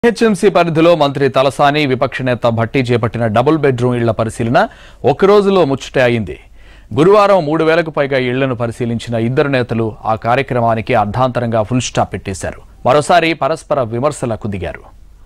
HMC పరిధిలో మంత్రి తలసాని విపక్ష నేత భట్టి చేపట్టిన డబుల్ బెడ్రూమ్ ఇళ్ల పరిశీలన ఒక్క రోజులో ముచ్చటే అయింది గురువారం మూడు వేలకు పైగా ఇళ్లను పరిశీలించిన ఇద్దరు నేతలు ఆ కార్యక్రమానికి అర్ధాంతరంగా ఫుల్ స్టాప్ పెట్టేశారు మరోసారి పరస్పర విమర్శలకు దిగారు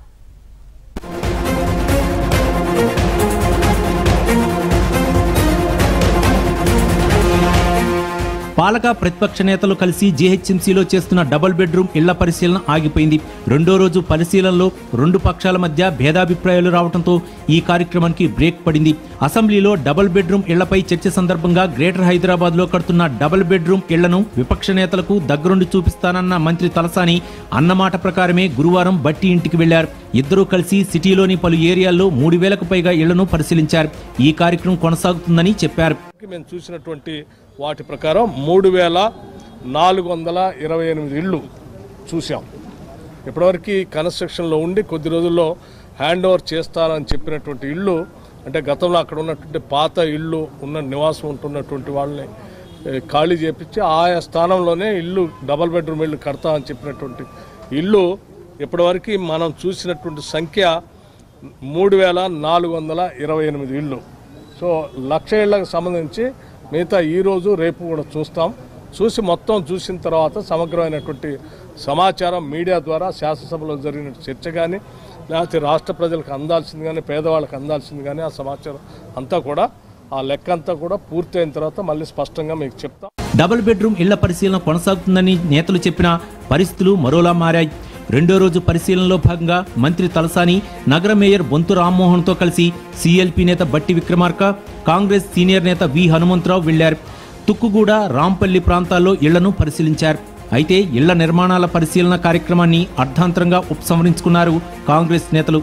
పాలక ప్రతిపక్ష నేతలు కలిసి జీహెచ్ఎంసీలో చేస్తున్న డబుల్ బెడ్రూమ్ ఇళ్ల పరిశీలన ఆగిపోయింది రెండో రోజు పరిశీలనలో రెండు పక్షాల మధ్య భేదాభిప్రాయాలు రావడంతో ఈ కార్యక్రమానికి బ్రేక్ పడింది అసెంబ్లీలో డబుల్ బెడ్రూమ్ ఇళ్లపై చర్చ సందర్భంగా గ్రేటర్ హైదరాబాద్ లో కడుతున్న డబుల్ బెడ్రూమ్ ఇళ్లను విపక్ష నేతలకు దగ్గరుండి చూపిస్తానన్న మంత్రి తలసాని అన్నమాట ప్రకారమే గురువారం బట్టి ఇంటికి వెళ్లారు ఇద్దరూ కలిసి సిటీలోని పలు ఏరియాల్లో మూడు వేలకు పైగా ఇళ్లను పరిశీలించారు ఈ కార్యక్రమం కొనసాగుతుందని చెప్పారు కి మేము చూసినటువంటి వాటి ప్రకారం మూడు వేల నాలుగు వందల ఇరవై ఎనిమిది ఇళ్ళు చూసాం ఇప్పటివరకు కన్స్ట్రక్షన్లో ఉండి కొద్ది రోజుల్లో హ్యాండ్ ఓవర్ చేస్తారని చెప్పినటువంటి ఇళ్ళు అంటే గతంలో అక్కడ ఉన్నటువంటి పాత ఇళ్ళు ఉన్న నివాసం ఉంటున్నటువంటి వాళ్ళని ఏ, ఖాళీ చేపించి ఆయా స్థానంలోనే ఇల్లు డబల్ బెడ్రూమ్ ఇల్లు కడతా అని చెప్పినటువంటి ఇల్లు ఇప్పటివరకు మనం చూసినటువంటి సంఖ్య మూడు వేల నాలుగు వందల ఇరవై ఎనిమిది ఇళ్ళు సో లక్ష ఇళ్లకు సంబంధించి మిగతా ఈరోజు రేపు కూడా చూస్తాం చూసి మొత్తం చూసిన తర్వాత సమగ్రమైనటువంటి సమాచారం మీడియా ద్వారా శాసనసభలో జరిగిన చర్చ కానీ లేకపోతే రాష్ట్ర ప్రజలకు అందాల్సింది కానీ పేదవాళ్ళకి అందాల్సింది కానీ ఆ సమాచారం అంతా కూడా ఆ లెక్క అంతా కూడా పూర్తయిన తర్వాత మళ్ళీ స్పష్టంగా మీకు చెప్తాం డబుల్ బెడ్రూమ్ ఇళ్ల పరిశీలన కొనసాగుతుందని నేతలు చెప్పిన పరిస్థితులు మరోలా మారాయి రెండో రోజు పరిశీలనలో భాగంగా మంత్రి తలసాని నగర మేయర్ బొంతు రామ్మోహన్తో కలిసి సీఎల్పీ నేత బట్టి విక్రమార్క కాంగ్రెస్ సీనియర్ నేత వి హనుమంతరావు వెళ్లారు తుక్కుగూడ రాంపల్లి ప్రాంతాల్లో ఇళ్లను పరిశీలించారు అయితే ఇళ్ల నిర్మాణాల పరిశీలన కార్యక్రమాన్ని అర్ధాంతరంగా ఉపసంహరించుకున్నారు కాంగ్రెస్ నేతలు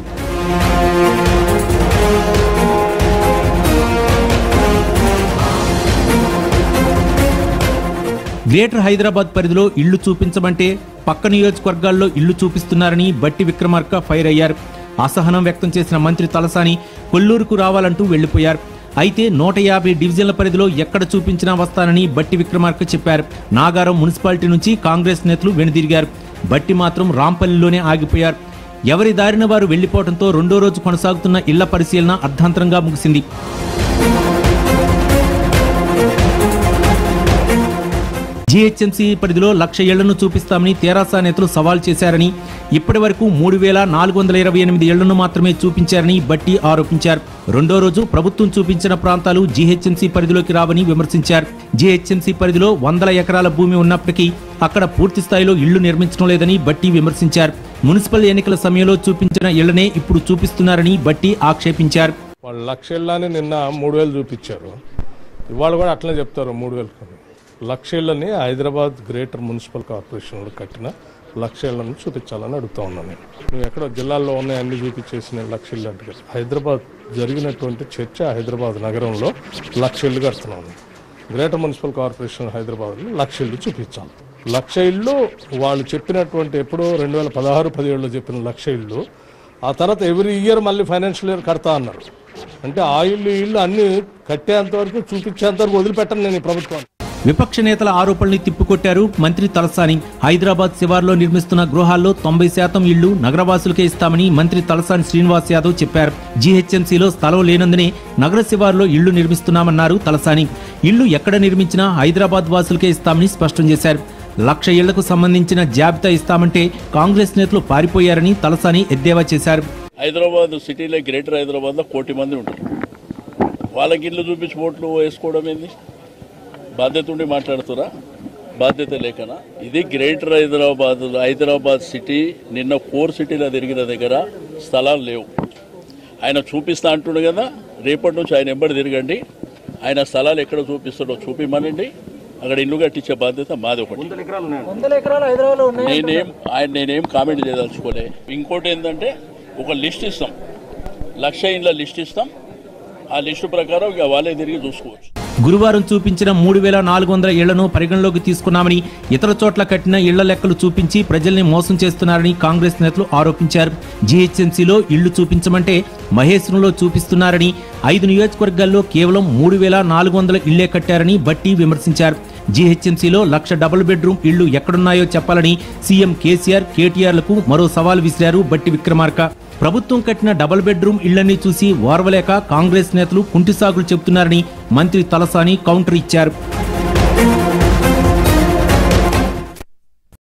గ్రేటర్ హైదరాబాద్ పరిధిలో ఇళ్లు చూపించమంటే పక్క నియోజకవర్గాల్లో ఇళ్లు చూపిస్తున్నారని బట్టి విక్రమార్క ఫైర్ అయ్యారు అసహనం వ్యక్తం చేసిన మంత్రి తలసాని కొల్లూరుకు రావాలంటూ వెళ్లిపోయారు అయితే నూట యాభై డివిజన్ల పరిధిలో ఎక్కడ చూపించినా వస్తానని బట్టి విక్రమార్క చెప్పారు నాగారం మున్సిపాలిటీ నుంచి కాంగ్రెస్ నేతలు వెనుదిరిగారు బట్టి మాత్రం రాంపల్లిలోనే ఆగిపోయారు ఎవరి దారిన వారు వెళ్లిపోవడంతో రెండో రోజు కొనసాగుతున్న ఇళ్ల పరిశీలన అర్ధాంతరంగా ముగిసింది జీహెచ్ఎంసీ పరిధిలో లక్ష ఇళ్లను చూపిస్తామని తెరాస నేతలు సవాల్ చేశారని ఇప్పటి వరకు మూడు వేల నాలుగు వందల ఇరవై ఎనిమిది ఇళ్లను మాత్రమే చూపించారని బట్టి ఆరోపించారు రెండో రోజు ప్రభుత్వం చూపించిన ప్రాంతాలు జీహెచ్ఎంసీ పరిధిలోకి రావని విమర్శించారు జీహెచ్ఎంసీ పరిధిలో వందల ఎకరాల భూమి ఉన్నప్పటికీ అక్కడ పూర్తి స్థాయిలో ఇళ్లు నిర్మించడం లేదని బట్టి విమర్శించారు మున్సిపల్ ఎన్నికల సమయంలో చూపించిన ఇళ్లనే ఇప్పుడు చూపిస్తున్నారని బట్టి ఆక్షేపించారు వాళ్ళు లక్ష ఇళ్ళని నిన్న మూడు వేలు చూపించారు ఇవాళ కూడా అట్లనే చెప్తారు మూడు వేలు కన్నా లక్ష ఇళ్ళని హైదరాబాద్ గ్రేటర్ మున్సిపల్ కార్పొరేషన్లో కట్టిన లక్ష ఇళ్ళని చూపించాలని అడుగుతా ఉన్నాను నేను నువ్వు ఎక్కడో జిల్లాల్లో ఉన్నాయి అన్ని చూపించేసిన లక్ష ఇళ్ళు అంటే కదా. హైదరాబాద్ జరిగినటువంటి చర్చ హైదరాబాద్ నగరంలో లక్ష ఇళ్ళు కడుతున్నాను గ్రేటర్ మున్సిపల్ కార్పొరేషన్ హైదరాబాద్లో లక్ష ఇళ్ళు చూపించాలి లక్ష ఇళ్ళు వాళ్ళు చెప్పినటువంటి ఎప్పుడో రెండు వేల పదహారు పదిహేడులో చెప్పిన లక్ష ఇళ్ళు ఆ తర్వాత ఎవ్రీ ఇయర్ మళ్ళీ ఫైనాన్షియల్ ఇయర్ కడతా అన్నారు అంటే ఆ ఇల్లు ఈ ఇల్లు అన్ని కట్టేంత వరకు చూపించేంత వరకు వదిలిపెట్టను నేను ఈ ప్రభుత్వాన్ని విపక్ష నేతల ఆరోపణల్ని తిప్పికొట్టారు మంత్రి తలసాని హైదరాబాద్ శివార్లో నిర్మిస్తున్న గృహాల్లో తొంభై శాతం ఇళ్లు నగరవాసులకే ఇస్తామని మంత్రి తలసాని శ్రీనివాస్ యాదవ్ చెప్పారు జీహెచ్ఎంసీలో స్థలం లేనందునే నగర శివార్లో ఇళ్లు నిర్మిస్తున్నామన్నారు తలసాని ఇళ్లు ఎక్కడ నిర్మించినా హైదరాబాద్ వాసులకే ఇస్తామని స్పష్టం చేశారు లక్ష ఇళ్లకు సంబంధించిన జాబితా ఇస్తామంటే కాంగ్రెస్ నేతలు పారిపోయారని తలసాని ఎద్దేవా చేశారు హైదరాబాద్ సిటీలో గ్రేటర్ హైదరాబాద్లో కోటి మంది ఉంటారు వాళ్ళకి ఇల్లు చూపించి ఓట్లు వేసుకోవడం ఏంది బాధ్యత ఉండి మాట్లాడుతురా బాధ్యత లేకనా ఇది గ్రేటర్ హైదరాబాద్ హైదరాబాద్ సిటీ నిన్న కోర్ సిటీలో తిరిగిన దగ్గర స్థలాలు లేవు ఆయన చూపిస్తా అంటుండు కదా రేపటి నుంచి ఆయన ఎంబడి తిరగండి ఆయన స్థలాలు ఎక్కడ చూపిస్తాడో చూపిమనండి అక్కడ ఇల్లు కట్టించే బాధ్యత మాది ఒకటి నేనేం ఆయన నేనేం కామెంట్ చేయదలుచుకోలే ఇంకోటి ఏంటంటే ఒక లిస్ట్ ఇస్తాం లక్ష ఇండ్ల లిస్ట్ ఇస్తాం ఆ లిస్టు ప్రకారం ఇక వాళ్ళే తిరిగి చూసుకోవచ్చు గురువారం చూపించిన మూడు వేల నాలుగు వందల ఇళ్లను పరిగణలోకి తీసుకున్నామని ఇతర చోట్ల కట్టిన ఇళ్ల లెక్కలు చూపించి ప్రజల్ని మోసం చేస్తున్నారని కాంగ్రెస్ నేతలు ఆరోపించారు జీహెచ్ఎంసీలో ఇళ్లు చూపించమంటే మహేశ్వరంలో చూపిస్తున్నారని ఐదు నియోజకవర్గాల్లో కేవలం మూడు వేల నాలుగు వందల ఇళ్లే కట్టారని బట్టి విమర్శించారు జీహెచ్ఎంసీలో లక్ష డబుల్ బెడ్రూమ్ ఇళ్లు ఎక్కడున్నాయో చెప్పాలని సీఎం కేసీఆర్ కేటీఆర్లకు మరో సవాల్ విసిరారు బట్టి విక్రమార్క ప్రభుత్వం కట్టిన డబుల్ బెడ్రూమ్ ఇళ్లన్నీ చూసి ఓర్వలేక కాంగ్రెస్ నేతలు కుంటిసాగులు చెబుతున్నారని మంత్రి తలసాని కౌంటర్ ఇచ్చారు